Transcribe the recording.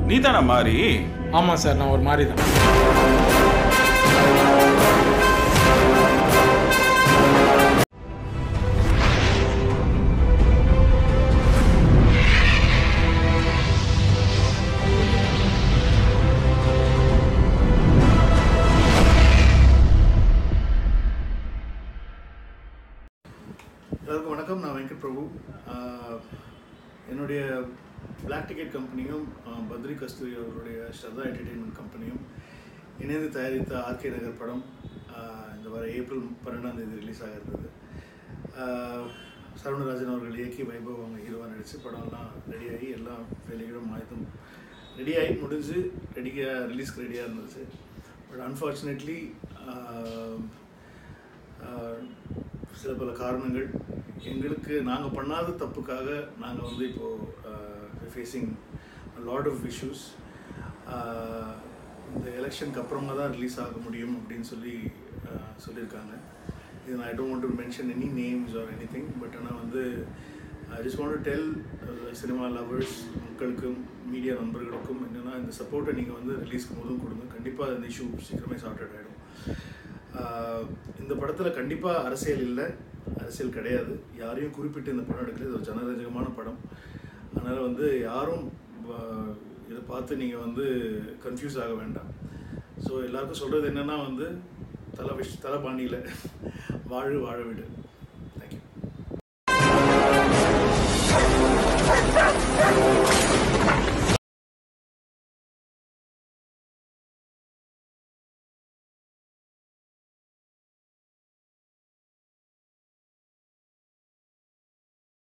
நீ தானே மாறி ஆமாம் சார் நான் ஒரு மாதிரி தான் எல்லாருக்கும் வணக்கம் நான் வெங்கட் பிரபு ஆஹ் என்னுடைய பிளாக் டிக்கெட் கம்பெனியும் ஆஹ் பத்ரி கஸ்தூரி அவருடைய ஸ்ரதா என்டர்டெயின்மெண்ட் கம்பெனியும் இணைந்து தயாரித்த ஆர்கே நகர் படம் ஆஹ் இந்த வர ஏப்ரல் பன்னெண்டாம் தேதி ரிலீஸ் ஆக இருந்தது ஆஹ் சரவணராஜன் அவர்கள் இயக்கி வைபவ் அவங்க ஹீரோவாக நடித்து படம்லாம் ரெடியாகி எல்லா வேலைகளும் ஆயுதம் ரெடியாகி முடிஞ்சு ரெடியாக ரிலீஸ்க்கு ரெடியாக இருந்துச்சு பட் அன்ஃபார்ச்சுனேட்லி ஆஹ் சில பல காரணங்கள் எங்களுக்கு நாங்கள் பண்ணாத தப்புக்காக நாங்கள் வந்து இப்போது ஃபேஸிங் லாட் ஆஃப் இஷ்யூஸ் இந்த எலெக்ஷனுக்கு அப்புறமா தான் ரிலீஸ் ஆக முடியும் அப்படின்னு சொல்லி ஆஹ் சொல்லியிருக்காங்க இது நான் I don't want to mention any names or anything but ஆனால் வந்து I just want to tell cinema lovers மக்களுக்கும் மீடியா நண்பர்களுக்கும் என்னென்னா இந்த சப்போர்ட்டை நீங்கள் வந்து ரிலீஸ்க்கு போதும் கொடுங்க கண்டிப்பாக இந்த இஷ்யூ சீக்கிரமே சார்ட் ஆகிடும் ஆஹ் இந்த படத்தில் கண்டிப்பாக அரசியல் இல்லை அரசியல் கிடையாது யாரையும் குறிப்பிட்டு இந்த படம் எடுக்கல இது ஒரு ஜனரஞ்சகமான படம் அதனால் வந்து யாரும் ஆஹ் இதை பார்த்து நீங்கள் வந்து கன்ஃபியூஸ் ஆக வேண்டாம் ஸோ எல்லாருக்கும் சொல்கிறது என்னென்னா வந்து தலை விஷ் தலை பாணியில் வாழு வாழ விடு